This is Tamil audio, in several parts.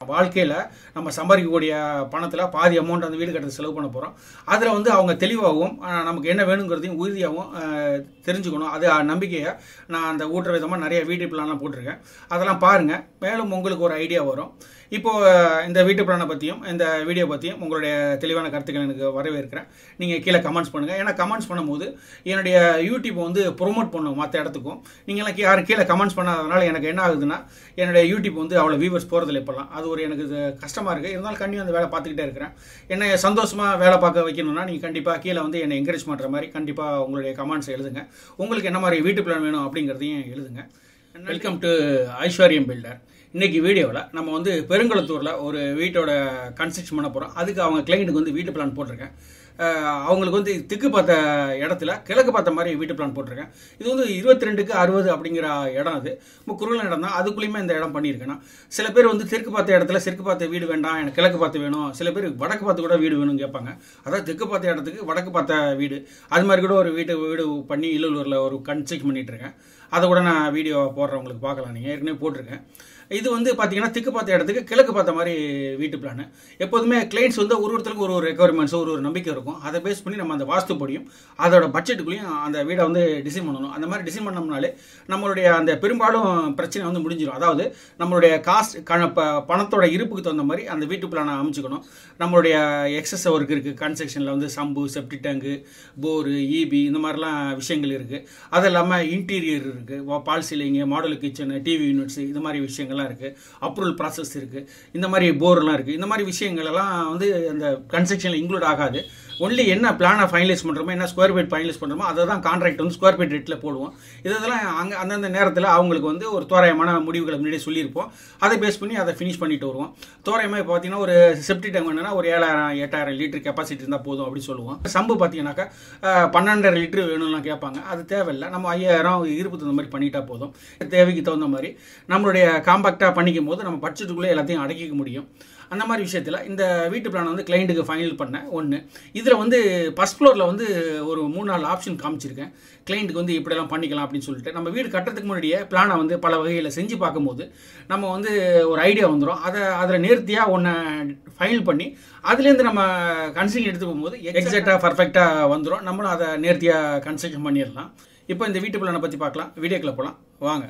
வாழ்க்கையில் நம்ம சம்பாதிக்கக்கூடிய பணத்தில் பாதி அமௌண்ட் அந்த வீடு கட்டுறது செலவு பண்ண போகிறோம் அதில் வந்து அவங்க தெளிவாகவும் அஹ், நமக்கு என்ன வேணுங்கிறதையும் உறுதியாகவும் அஹ், தெரிஞ்சுக்கணும் அது அஹ், நம்பிக்கையை நான் அந்த ஊட்டுற விதமாக நிறைய வீட்டு பிளான்லாம் போட்டிருக்கேன் அதெல்லாம் பாருங்கள் மேலும் உங்களுக்கு ஒரு ஐடியா வரும் இப்போ அஹ், இந்த வீட்டு பிளானை பற்றியும் இந்த வீடியோ பற்றியும் உங்களுடைய தெளிவான கருத்துக்கள் எனக்கு வரவேற்கிறேன் நீங்கள் கீழே கமெண்ட்ஸ் பண்ணுங்கள் ஏன்னா கமெண்ட்ஸ் பண்ணும்போது என்னுடைய யூடியூப் வந்து ப்ரொமோட் பண்ணும் மற்ற இடத்துக்கும் நீங்களாம் யாரும் கீழே கமெண்ட்ஸ் பண்ணாதனால எனக்கு என்ன ஆகுதுன்னா என்னுடைய யூடியூப் வந்து அவ்வளோ வியூவர்ஸ் போகிறதில்ல இப்போலாம் அது ஒரு எனக்கு இது கஷ்டமாக இருக்குது இருந்தாலும் கண்டிப்பாக அந்த வேலை பார்த்துக்கிட்டே இருக்கிறேன் என்னை சந்தோஷமாக வேலை பார்க்க வைக்கணும்னா நீங்கள் கண்டிப்பாக கீழே வந்து என்னை என்கரேஜ் பண்ணுற மாதிரி கண்டிப்பாக உங்களுடைய கமெண்ட்ஸ் எழுதுங்க உங்களுக்கு என்ன மாதிரி வீட்டு பிளான் வேணும் அப்படிங்கிறதையும் எழுதுங்க வெல்கம் டு ஐஸ்வர்யம் பில்டர் இன்னைக்கு வீடியோவில் நம்ம வந்து பெருங்குளத்தூரில் ஒரு வீட்டோட கன்ஸ்ட்ரக்ஷன் பண்ண போகிறோம் அதுக்கு அவங்க கிளைண்ட்டுக்கு வந்து வீட்டு பிளான் போட்டிருக்கேன் அஹ் அவங்களுக்கு வந்து திக்கு பார்த்த இடத்துல கிழக்கு பார்த்த மாதிரி வீட்டு பிளான் போட்டிருக்கேன் இது வந்து இருபத்தி ரெண்டுக்கு அறுபது அப்படிங்கிற இடம் அது ரொம்ப குறுகலான இடம் தான் அதுக்குள்ளேயுமே இந்த இடம் பண்ணியிருக்கேன் நான். சில பேர் வந்து தெற்கு பார்த்த இடத்துல தெற்கு பார்த்த வீடு வேண்டாம் எனக்கு கிழக்கு பார்த்து வேணும் சில பேர் வடக்கு பார்த்து கூட வீடு வேணும்னு கேட்பாங்க அதாவது தெற்கு பார்த்த இடத்துக்கு வடக்கு பார்த்த வீடு அது மாதிரி கூட ஒரு வீட்டு வீடு பண்ணி இல்லூரில் ஒரு கன்ஸ்ட்ரக்ஷன் பண்ணிட்டு இருக்கேன் அதை கூட நான் வீடியோ போடுறேன் உங்களுக்கு பார்க்கலாம் நீங்கள் ஏற்கனவே போட்டிருக்கேன் இது வந்து பார்த்தீங்கன்னா திக்கு பார்த்த இடத்துக்கு கிழக்கு பார்த்த மாதிரி வீட்டு பிளான் எப்போதுமே கிளைண்ட்ஸ் வந்து ஒரு ஒருத்தருக்கு ஒரு ஒரு ரெக்குவயர்மெண்ட்ஸ் ஒரு ஒரு நம்பிக்கை இருக்கும் அதை பேஸ் பண்ணி நம்ம அந்த வாஸ்துப்படியும் அதோட பட்ஜெட்டுக்குள்ளேயும் அந்த வீடை வந்து டிசைன் பண்ணணும் அந்த மாதிரி டிசைன் பண்ணோம்னாலே நம்மளுடைய அந்த பெரும்பாலும் பிரச்சனை வந்து முடிஞ்சிடும் அதாவது நம்மளுடைய காஸ்ட் கண ப- பணத்தோட இருப்புக்கு தகுந்த மாதிரி அந்த வீட்டு பிளானை அமைச்சுக்கணும் நம்மளுடைய எக்ஸஸ் ஒர்க் இருக்குது கன்ஸ்ட்ரக்ஷனில் வந்து sump septic tank bore EB இந்த மாதிரிலாம் விஷயங்கள் இருக்குது அது இல்லாமல் இன்டீரியர் இருக்குது false ceiling model kitchen TV units இந்த மாதிரி விஷயங்கள்லாம் இருக்குது அப்ரூவல் ப்ராசஸ் இருக்குது இந்த மாதிரி போர்லாம் இருக்குது இந்த மாதிரி விஷயங்கள் எல்லாம் வந்து அந்த கன்ஸ்ட்ரக்ஷனில் இன்க்ளூட் ஆகாது ஒன்லி என்ன பிளானை ஃபைனலைஸ் பண்ணுறோமோ என்ன ஸ்கொயர் ஃபீட் ஃபைனலைஸ் பண்ணுறோமோ அதை தான் கான்ட்ராக்ட் வந்து ஸ்கொயர் ஃபீட் ரேட்டில் போடுவோம் இதெல்லாம் அங்கே அந்தந்த நேரத்தில் அவங்களுக்கு வந்து ஒரு தோராயமான முடிவுகளை முன்னாடியே சொல்லியிருப்போம் அதை பேஸ் பண்ணி அதை ஃபினிஷ் பண்ணிட்டு வருவோம் தோராயமாக இப்போ பார்த்தீங்கன்னா ஒரு செப்டி டேங்க் வேணும்னா ஒரு ஏழாயிரம் எட்டாயிரம் லிட்டர் கெப்பாசிட்டி இருந்தால் போதும் அப்படின்னு சொல்லுவோம் சம்பு பார்த்தீங்கன்னாக்கா அஹ், பன்னெண்டரை லிட்டர் வேணும்லாம் கேட்பாங்க அது தேவையில்லை நம்ம ஐயாயிரம் இருப்பு தகுந்த மாதிரி பண்ணிட்டா போதும் தேவைக்கு தகுந்த மாதிரி நம்மளுடைய காம்பாக்டாக பண்ணிக்கும் போது நம்ம பட்ஜெட்டுக்குள்ளே எல்லாத்தையும் அடக்கிக்க முடியும் அந்த மாதிரி விஷயத்தில் இந்த வீட்டு பிளான் வந்து கிளைண்ட்டுக்கு ஃபைனல் பண்ணேன் ஒன்று இதில் வந்து ஃபஸ்ட் ஃப்ளோரில் வந்து ஒரு மூணு நாலு ஆப்ஷன் காமிச்சிருக்கேன் கிளைண்ட்டுக்கு வந்து இப்படியெல்லாம் பண்ணிக்கலாம் அப்படின்னு சொல்லிட்டு நம்ம வீடு கட்டுறதுக்கு முன்னாடியே பிளானை வந்து பல வகையில் செஞ்சு பார்க்கும்போது நம்ம வந்து ஒரு ஐடியா வந்துடும் அதை அதில் நேர்த்தியாக ஒன்று ஃபைனல் பண்ணி அதுலேருந்து நம்ம கன்ஸ்ட்ரக்ஷன் எடுத்து போகும்போது எக்ஸாக்டாக பர்ஃபெக்டாக வந்துடும் நம்மளும் அதை நேர்த்தியாக கன்ஸ்ட்ரக்ஷன் பண்ணிடலாம் இப்போ இந்த வீட்டு பிளானை பற்றி பார்க்கலாம் வீடியோக்குள்ள போகலாம் வாங்க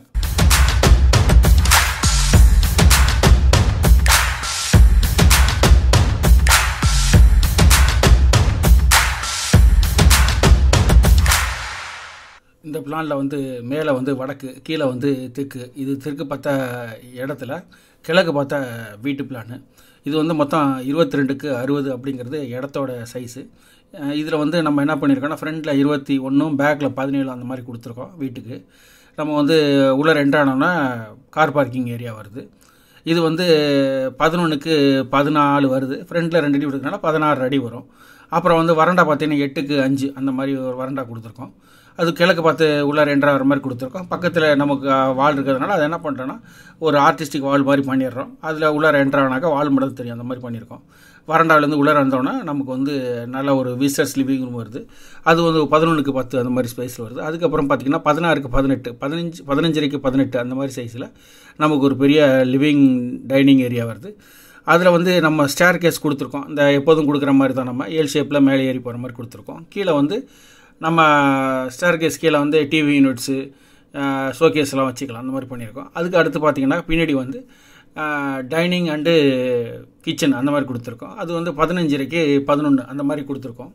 இந்த பிளானில் வந்து மேலே வந்து வடக்கு கீழே வந்து தெற்கு இது தெற்கு பார்த்த இடத்துல கிழக்கு பார்த்த வீட்டு பிளானு இது வந்து மொத்தம் இருபத்தி ரெண்டுக்கு அறுபது அப்படிங்கிறது இடத்தோட சைஸு இதில் வந்து நம்ம என்ன பண்ணியிருக்கோம்னா ஃப்ரண்ட்டில் இருபத்தி ஒன்றும் பேக்கில் பதினேழு அந்த மாதிரி கொடுத்துருக்கோம் வீட்டுக்கு நம்ம வந்து உள்ள ரெண்டானோம்னா கார் பார்க்கிங் ஏரியா வருது இது வந்து பதினொன்றுக்கு பதினாலு வருது ஃப்ரண்ட்டில் ரெண்டு அடி கொடுக்கறனால பதினாறு அடி வரும் அப்புறம் வந்து வறண்டா பார்த்தீங்கன்னா எட்டுக்கு அஞ்சு அந்த மாதிரி ஒரு வறண்டா கொடுத்துருக்கோம் அது கிழக்கு பார்த்து உள்ள ரெண்டரை வர மாதிரி கொடுத்துருக்கோம் பக்கத்தில் நமக்கு வால் இருக்கிறதுனால அதை என்ன பண்ணுறோன்னா ஒரு ஆர்டிஸ்டிக் வால் மாதிரி பண்ணிடுறோம் அதில் உள்ள ரெண்டரானாக்கா வால் மட்டும் தெரியும் அந்த மாதிரி பண்ணியிருக்கோம் வறண்டாவிலேருந்து உள்ளே வந்தோன்னா நமக்கு வந்து நல்ல ஒரு விசர்ஸ் லிவிங் ரூம் வருது அது வந்து பதினொன்றுக்கு பத்து அந்த மாதிரி ஸ்பேஸில் வருது அதுக்கப்புறம் பார்த்திங்கன்னா பதினாறுக்கு பதினெட்டு பதினஞ்சு பதினஞ்சரைக்கு பதினெட்டு அந்த மாதிரி சைஸில் நமக்கு ஒரு பெரிய லிவிங் டைனிங் ஏரியா வருது அதில் வந்து நம்ம ஸ்டேர் கேஸ் கொடுத்துருக்கோம் இந்த எப்போதும் கொடுக்குற மாதிரி தான் நம்ம ஏல் ஷேப்பில் மேலே ஏறி போகிற மாதிரி கொடுத்துருக்கோம் கீழே வந்து நம்ம ஸ்டேர் கேஸ் கீழே வந்து டிவி யூனிட்ஸு ஷோகேஸ்லாம் வச்சுக்கலாம் அந்த மாதிரி பண்ணியிருக்கோம் அதுக்கு அடுத்து பார்த்திங்கன்னா பின்னாடி வந்து டைனிங் அண்டு கிச்சன் அந்த மாதிரி கொடுத்துருக்கோம் அது வந்து பதினஞ்சரைக்கு பதினொன்று அந்த மாதிரி கொடுத்துருக்கோம்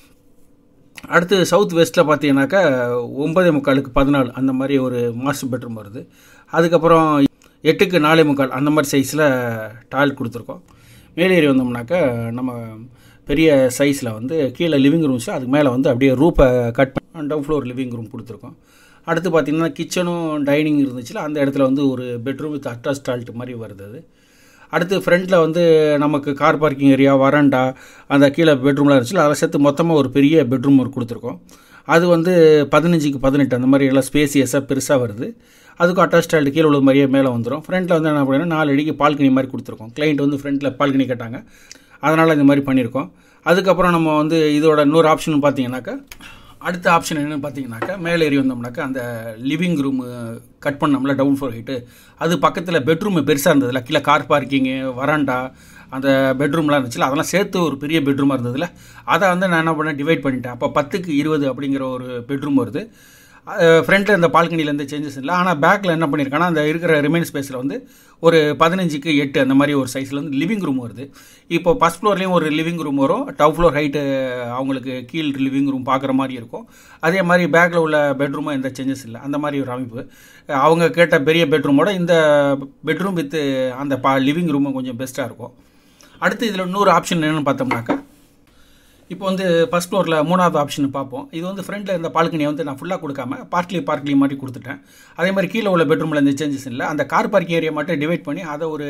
அடுத்து சவுத் வெஸ்ட்டில் பார்த்தீங்கன்னாக்கா ஒன்பதே முக்காலுக்கு பதினாலு அந்த மாதிரி ஒரு மாஸ்டர் பெட்ரூம் வருது அதுக்கப்புறம் எட்டுக்கு நாலே முக்கால் அந்த மாதிரி சைஸில் டாய்லெட் கொடுத்துருக்கோம் மேலேறி வந்தோம்னாக்கா நம்ம பெரிய சைஸில் வந்து கீழே லிவிங் ரூம்ஸ் அதுக்கு மேலே வந்து அப்படியே ரூப்பை கட் பண்ணி டவுன் ஃப்ளோர் லிவிங் ரூம் கொடுத்துருக்கோம் அடுத்து பார்த்திங்கன்னா கிச்சனும் டைனிங் இருந்துச்சுல அந்த இடத்துல வந்து ஒரு பெட்ரூம் வித் அட்டாச் டாய்லெட் மாதிரி வருது அது அடுத்து ஃப்ரண்ட்டில் வந்து நமக்கு கார் பார்க்கிங் ஏரியா வராண்டா அந்த கீழே பெட்ரூம்லாம் இருந்துச்சுல அதை சேர்த்து மொத்தமாக ஒரு பெரிய பெட்ரூம் ஒரு கொடுத்துருக்கோம் அது வந்து பதினஞ்சுக்கு பதினெட்டு அந்த மாதிரி எல்லாம் ஸ்பேசியஸாக பெருசாக வருது அதுக்கும் அட்டாச் டாய்லெட் கீழே உள்ள மாதிரியே மேலே வந்துடும் ஃப்ரண்ட்டில் வந்து என்ன பண்ணீங்கன்னா நாலு அடிக்கு பால்கனி மாதிரி கொடுத்துருக்கோம் கிளைண்ட் வந்து ஃப்ரண்ட்டில் பால்கனி கேட்டாங்க அதனால் இந்த மாதிரி பண்ணியிருக்கோம் அதுக்கப்புறம் நம்ம வந்து இதோட இன்னொரு ஆப்ஷன் பார்த்தீங்கன்னாக்கா அடுத்த ஆப்ஷன் என்னென்னு பார்த்தீங்கன்னாக்கா மேலே ஏறி வந்தோம்னாக்கா அந்த லிவிங் ரூமு கட் பண்ணோம்ல டவுன் ஃபோர் ஹைட்டு அது பக்கத்தில் பெட்ரூம் பெருசாக இருந்ததில்ல கீழே கார் பார்க்கிங்கு வராண்டா அந்த பெட்ரூம்லாம் இருந்துச்சுல அதெல்லாம் சேர்த்து ஒரு பெரிய பெட்ரூமாக இருந்ததில்ல அதை வந்து நான் என்ன பண்ணேன் டிவைட் பண்ணிட்டேன் அப்போ பத்துக்கு இருபது அப்படிங்கிற ஒரு பெட்ரூம் வருது ஃப்ரண்ட்டில் இந்த பால்கனியில் எந்த சேஞ்சஸ் இல்லை ஆனால் பேக்கில் என்ன பண்ணியிருக்காங்கன்னா அந்த இருக்கிற ரிமைன் ஸ்பேஸில் வந்து ஒரு பதினஞ்சுக்கு எட்டு அந்த மாதிரி ஒரு சைஸில் வந்து லிவிங் ரூம் வருது இப்போ ஃபஸ்ட் ஃப்ளோர்லேயும் ஒரு லிவிங் ரூம் வரும் டவு ஃப்ளோர் ஹைட்டு அவங்களுக்கு கீழ் லிவிங் ரூம் பார்க்குற மாதிரி இருக்கும் அதே மாதிரி பேக்கில் உள்ள பெட்ரூமும் எந்த சேஞ்சஸ் இல்லை அந்த மாதிரி ஒரு அமைப்பு அவங்க கேட்ட பெரிய பெட்ரூமோட இந்த பெட்ரூம் வித் அந்த பா லிவிங் ரூமும் கொஞ்சம் பெஸ்ட்டாக இருக்கும் அடுத்து இதில் இன்னொரு ஆப்ஷன் என்னென்னு பார்த்தோம்னாக்கா இப்போ வந்து ஃபஸ்ட் ஃப்ளோரில் மூணாவது ஆப்ஷன் பார்ப்போம் இது வந்து ஃப்ரண்ட்டில் இருந்த பால்கனியை வந்து நான் ஃபுல்லாக கொடுக்காம பார்க்லி பார்க்லி மாதிரி கொடுத்துட்டேன் அதே மாதிரி கீழே உள்ள பெட்ரூமில் எந்த சேஞ்சஸ் இல்லை அந்த கார் பார்க்கிங் ஏரியா மட்டும் டிவைட் பண்ணி அதை ஒரு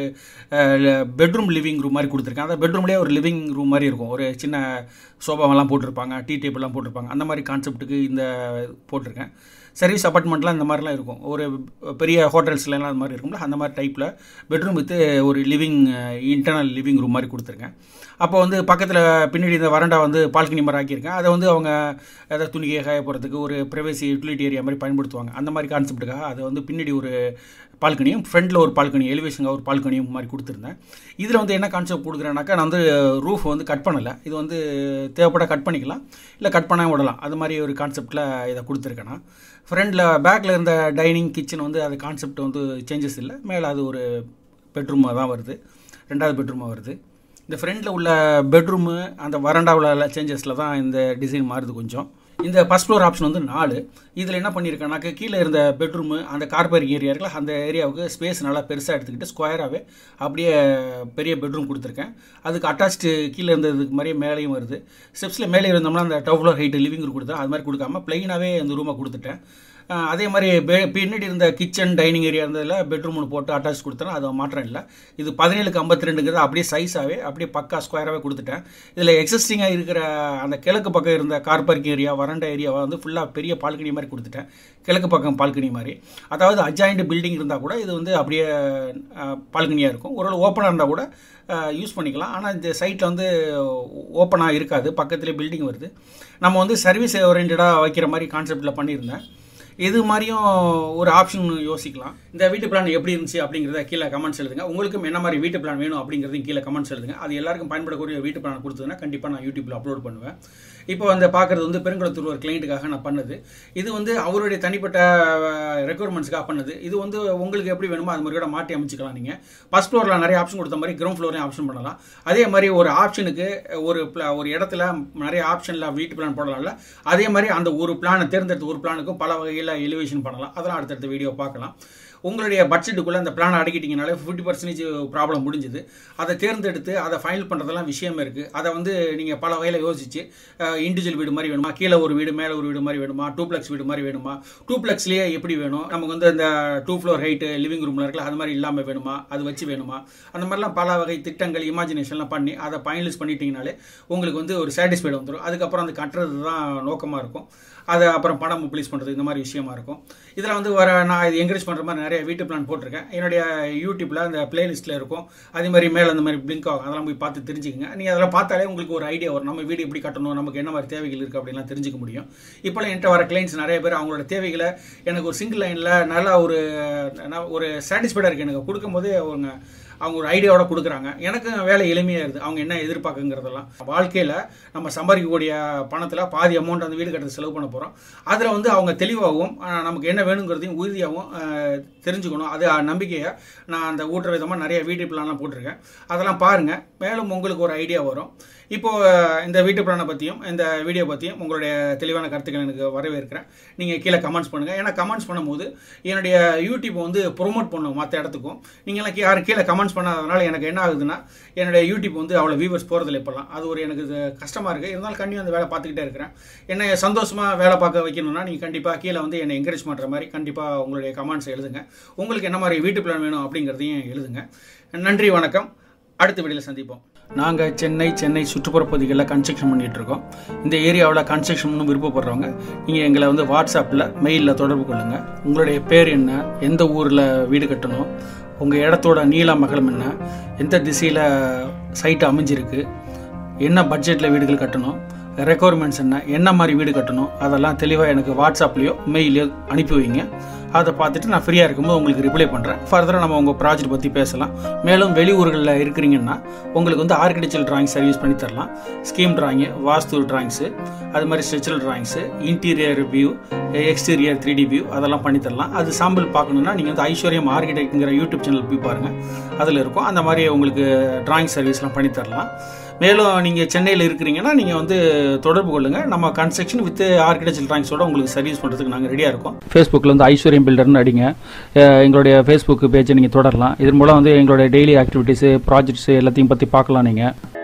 பெட்ரூம் லிவிங் ரூம் மாதிரி கொடுத்துருக்கேன் அந்த பெட்ரூம்லேயே ஒரு லிவிங் ரூம் மாதிரி இருக்கும் ஒரு சின்ன சோபாவெல்லாம் போட்டிருப்பாங்க டீ டேபிள்லாம் போட்டிருப்பாங்க அந்த மாதிரி கான்செப்ட்டுக்கு இந்த போட்டிருக்கேன் சர்வீஸ் அப்பார்ட்மெண்ட்லாம் இந்த மாதிரிலாம் இருக்கும் ஒரு பெரிய ஹோட்டல்ஸ்லாம் அந்த மாதிரி இருக்கும்ல அந்த மாதிரி டைப்பில் பெட்ரூம் வித்து ஒரு லிவிங் இன்டர்னல் லிவிங் ரூம் மாதிரி கொடுத்துருக்கேன் அப்போ வந்து பக்கத்தில் பின்னாடி இந்த வரண்டா வந்து பால்கனி மாதிரி ஆக்கியிருக்கேன் அதை வந்து அவங்க ஏதாவது துணிக்கையை காய போகிறதுக்கு ஒரு ப்ரைவேசி யூட்டிலிட்டி ஏரியா மாதிரி பயன்படுத்துவாங்க அந்த மாதிரி கான்செப்ட்டுக்காக அதை வந்து பின்னாடி ஒரு பால்கனியும் ஃப்ரண்ட்டில் ஒரு பால்கனி எலிவேஷனாக ஒரு பால்கனியும் மாதிரி கொடுத்துருந்தேன் இதில் வந்து என்ன கான்செப்ட் கொடுக்குறேன்னாக்கா நான் வந்து ரூஃப் வந்து கட் பண்ணலை இது வந்து தேவைப்பட கட் பண்ணிக்கலாம் இல்லை கட் பண்ண விடலாம் அது மாதிரி ஒரு கான்செப்டில் இதை கொடுத்துருக்கேன் நான் ஃப்ரண்டில் பேக்கில் இருந்த டைனிங் கிச்சன் வந்து அது கான்செப்ட் வந்து சேஞ்சஸ் இல்லை மேலே அது ஒரு பெட்ரூமாக தான் வருது ரெண்டாவது பெட்ரூமாக வருது இந்த ஃப்ரண்டில் உள்ள பெட்ரூமு அந்த வரண்டாவில் சேஞ்சஸில் தான் இந்த டிசைன் மாறுது கொஞ்சம் இந்த ஃபஸ்ட் ஃப்ளோர் ஆப்ஷன் வந்து நாலு இதில் என்ன பண்ணியிருக்கேன்னாக்க கீழே இருந்த பெட்ரூமு அந்த கார் பார்க்கிங் ஏரியா இருக்குல்ல அந்த ஏரியாவுக்கு ஸ்பேஸ் நல்லா பெருசாக எடுத்துக்கிட்டு ஸ்கொயராகவே அப்படியே பெரிய பெட்ரூம் கொடுத்துருக்கேன் அதுக்கு அட்டாச்டு கீழே இருந்ததுக்கு மாதிரியே மேலேயும் வருது ஸ்டெப்ஸில் மேலே இருந்தோம்னா அந்த down floor height living room கொடுத்தா அது மாதிரி கொடுக்காம ப்ளைனாகவே அந்த ரூமை கொடுத்துட்டேன் அதே மாதிரி பெ பின்னாடி இருந்த கிச்சன் டைனிங் ஏரியா இருந்ததில் பெட்ரூம் ஒன்று போட்டு அட்டாச் கொடுத்தேன் அது மாற்றம் இல்லை இது பதினேழுக்கு ஐம்பத்தி ரெண்டுங்கிறது அப்படியே சைஸாகவே அப்படியே பக்கா ஸ்கொயராகவே கொடுத்துட்டேன் இதில் எக்ஸிஸ்டிங்காக இருக்கிற அந்த கிழக்கு பக்கம் இருந்த கார் பார்க்கிங் ஏரியா வரண்டா ஏரியாவை வந்து ஃபுல்லாக பெரிய பால்கனி மாதிரி கொடுத்துட்டேன் கிழக்கு பக்கம் பால்கனி மாதிரி அதாவது அஜாயிண்ட் பில்டிங் இருந்தால் கூட இது வந்து அப்படியே பால்கனியாக இருக்கும் ஒரு ஓப்பனாக இருந்தால் கூட யூஸ் பண்ணிக்கலாம் ஆனால் இந்த சைட்டில் வந்து ஓப்பனாக இருக்காது பக்கத்துலேயே பில்டிங் வருது நம்ம வந்து சர்வீஸ் ஓரியன்டாக வைக்கிற மாதிரி கான்செப்டில் பண்ணியிருந்தேன் இது மாதிரியும் ஒரு ஆப்ஷன் யோசிக்கலாம் இந்த வீட்டு பிளான் எப்படி இருந்துச்சு அப்படிங்கிறத கீழே கமெண்ட்ஸ் எழுதுங்க உங்களுக்கும் என்ன மாதிரி வீட்டு பிளான் வேணும் அப்படிங்கிறதையும் கீழே கமெண்ட்ஸ் எழுதுங்க அது எல்லாருக்கும் பயன்படக்கூடிய வீட்டு பிளான் கொடுத்ததுன்னா கண்டிப்பாக நான் யூடியூப்பில் அப்லோட் பண்ணுவேன் இப்போ வந்து பார்க்குறது வந்து பெருங்குளத்தூர் ஒரு கிளைண்ட்டுக்காக நான் பண்ணது இது வந்து அவருடைய தனிப்பட்ட ரெக்குவயர்மெண்ட்ஸ்க்காக பண்ணது இது வந்து உங்களுக்கு எப்படி வேணுமோ அது மாதிரி கூட மாற்றி அமைச்சிக்கலாம் நீங்கள் ஃபஸ்ட் ஃப்ளோரில் நிறைய ஆப்ஷன் கொடுத்த மாதிரி கிரவுண்ட் ஃப்ளோரையும் ஆப்ஷன் பண்ணலாம் அதே மாதிரி ஒரு ஆப்ஷனுக்கு ஒரு ஒரு இடத்துல நிறைய ஆப்ஷனில் வீட்டு பிளான் போடலாம்ல அதே மாதிரி அந்த ஒரு பிளானை தேர்ந்தெடுத்த ஒரு பிளானுக்கும் பல வகையில் எலிவேஷன் பண்ணலாம் அதெல்லாம் அடுத்தடுத்த வீடியோ பார்க்கலாம் உங்களுடைய பட்ஜெட்டுக்குள்ளே அந்த பிளான் அடக்கிட்டீங்கனாலே ஃபிஃப்டி பர்சன்டேஜ் ப்ராப்ளம் முடிஞ்சுது அதை தேர்ந்தெடுத்து அதை ஃபைனல் பண்ணுறதெல்லாம் விஷயமே இருக்குது அதை வந்து நீங்கள் பல வகையில் யோசிச்சு இண்டிவிஜுவல் வீடு மாதிரி வேணுமா கீழே ஒரு வீடு மேலே ஒரு வீடு மாதிரி வேணுமா டூ ப்ளக்ஸ் வீடு மாதிரி வேணுமா டூ ப்ளக்ஸ்லேயே எப்படி வேணும் நமக்கு வந்து இந்த டூ ஃப்ளோர் ஹைட்டு லிவிங் ரூமில் இருக்கல அது மாதிரி இல்லாமல் வேணுமா அது வச்சு வேணுமா அந்த மாதிரிலாம் பல வகை திட்டங்கள் இமேஜினேஷன்லாம் பண்ணி அதை ஃபைனலைஸ் பண்ணிட்டீங்கனாலே உங்களுக்கு வந்து ஒரு சாட்டிஸ்ஃபைடு வந்துடும் அதுக்கப்புறம் அது கட்டுறது தான் நோக்கமாக இருக்கும் அதை அப்புறம் படம் ப்ளீஸ் பண்ணுறது இந்த மாதிரி விஷயமா இருக்கும் இதில் வந்து வர நான் இது என்கரேஜ் பண்ணுற மாதிரி நிறைய வீட்டு பிளான் போட்டிருக்கேன் என்னுடைய யூடியூப்பில் அந்த பிளேலிஸ்ட்டில் இருக்கும் அதே மாதிரி மேலே அந்த மாதிரி பிளிங்க் ஆகும் அதெல்லாம் போய் பார்த்து தெரிஞ்சுக்கங்க நீங்கள் அதெல்லாம் பார்த்தாலே உங்களுக்கு ஒரு ஐடியா வரும் நம்ம வீடு எப்படி கட்டணும் நமக்கு என்ன மாதிரி தேவைகள் இருக்குது அப்படின்லாம் தெரிஞ்சுக்க முடியும் இப்போலாம் என்கிட்ட வர கிளைண்ட்ஸ் நிறைய பேர் அவங்களோட தேவைகளை எனக்கு ஒரு சிங்கிள் லைனில் நல்லா ஒரு ஒரு சாட்டிஸ்ஃபைடாக இருக்குது எனக்கு கொடுக்கும்போதே அவங்க அவங்க ஒரு ஐடியாவோட கொடுக்குறாங்க எனக்கு வேலை எளிமையாக இருக்குது அவங்க என்ன எதிர்பார்க்குங்கிறதெல்லாம் வாழ்க்கையில் நம்ம சம்பாதிக்கக்கூடிய பணத்தில் பாதி அமௌண்ட் அந்த வீடு கட்டுறது செலவு பண்ண போகிறோம் அதில் வந்து அவங்க தெளிவாகவும் நமக்கு என்ன வேணுங்கிறதையும் உறுதியாகவும் தெரிஞ்சுக்கணும் அது நம்பிக்கையை நான் அந்த ஊட்டுற விதமாக நிறைய வீட்டு பிளான்லாம் போட்டிருக்கேன் அதெல்லாம் பாருங்கள் மேலும் உங்களுக்கு ஒரு ஐடியா வரும் இப்போது இந்த வீட்டு பிளானை பற்றியும் இந்த வீடியோ பற்றியும் உங்களுடைய தெளிவான கருத்துக்கள் எனக்கு வரவேற்கிறேன் நீங்கள் கீழே கமெண்ட்ஸ் பண்ணுங்கள் ஏன்னா கமெண்ட்ஸ் பண்ணும்போது என்னுடைய யூடியூப் வந்து ப்ரொமோட் பண்ணும் மற்ற இடத்துக்கும் நீங்களாம் யாரும் கீழே கமெண்ட்ஸ் பண்ணாதனால எனக்கு என்ன ஆகுதுன்னா என்னுடைய யூடியூப் வந்து அவ்வளோ வியூவர்ஸ் போகிறதில்ல இப்போலாம் அது ஒரு எனக்கு கஷ்டமாக இருக்குது இருந்தாலும் கண்டிப்பாக அந்த வேலை பார்த்துக்கிட்டே இருக்கிறேன் என்னை சந்தோஷமாக வேலை பார்க்க வைக்கணும்னா நீங்கள் கண்டிப்பாக கீழே வந்து என்னை என்கரேஜ் பண்ணுற மாதிரி கண்டிப்பாக உங்களுடைய கமெண்ட்ஸ் எழுதுங்க உங்களுக்கு என்ன மாதிரி வீட்டு பிளான் வேணும் அப்படிங்கிறதையும் எழுதுங்க நன்றி வணக்கம் அடுத்த வீடியோவில் சந்திப்போம் நாங்கள் சென்னை சென்னை சுற்றுப்புற பகுதிகளில் கன்ஸ்ட்ரக்ஷன் பண்ணிகிட்டு இருக்கோம் இந்த ஏரியாவில் கன்ஸ்ட்ரக்ஷன் பண்ணணும் விருப்பப்படுறவங்க நீங்கள் எங்களை வந்து வாட்ஸ்அப்பில் மெயிலில் தொடர்பு கொள்ளுங்கள் உங்களுடைய பேர் என்ன எந்த ஊரில் வீடு கட்டணும் உங்கள் இடத்தோட நீளம் மகளம் என்ன எந்த திசையில் சைட்டு அமைஞ்சிருக்கு என்ன பட்ஜெட்டில் வீடுகள் கட்டணும் ரெக்குவயர்மெண்ட்ஸ் என்ன என்ன மாதிரி வீடு கட்டணும் அதெல்லாம் தெளிவாக எனக்கு வாட்ஸ்அப்லேயோ மெயிலையோ அனுப்பி வைங்க அதை பார்த்துட்டு நான் ஃப்ரீயாக இருக்கும்போது உங்களுக்கு ரிப்ளை பண்ணுறேன் ஃபர்தராக நம்ம உங்கள் ப்ராஜெக்ட் பற்றி பேசலாம் மேலும் வெளியூர்களில் இருக்கிறீங்கன்னா உங்களுக்கு வந்து ஆர்கிடெக்சர் டிராயிங் சர்வீஸ் பண்ணி தரலாம் ஸ்கீம் டிராயிங்கு வாஸ்து டிராயிங்ஸு அது மாதிரி structural drawings interior view exterior three D view அதெல்லாம் பண்ணி தரலாம் அது சாம்பிள் பார்க்கணுன்னா நீங்கள் வந்து ஐஸ்வர்யம் ஆர்கிடெக்ட்ங்கிற யூடியூப் சேனல் போய் பாருங்கள் அதில் இருக்கும் அந்த மாதிரி உங்களுக்கு டிராயிங் சர்வீஸ்லாம் பண்ணி தரலாம் மேலும் நீங்கள் சென்னையில் இருக்கிறீங்கன்னா நீங்கள் வந்து தொடர்பு கொள்ளுங்கள் நம்ம கன்ஸ்ட்ரக்ஷன் வித் ஆர்கிடெக்சர் டிராயிங்ஸோட உங்களுக்கு சர்வீஸ் பண்ணுறதுக்கு நாங்கள் ரெடியாக இருக்கோம் ஃபேஸ்புக்கில் வந்து ஐஸ்வர்யம் பில்டர்னு அடிங்க அஹ் எங்களுடைய ஃபேஸ்புக் பேஜை நீங்கள் தொடரலாம் இதன் மூலம் வந்து எங்களுடைய டெய்லி ஆக்டிவிட்டீஸு ப்ராஜெக்ட்ஸு எல்லாத்தையும் பற்றி பார்க்கலாம் நீங்கள்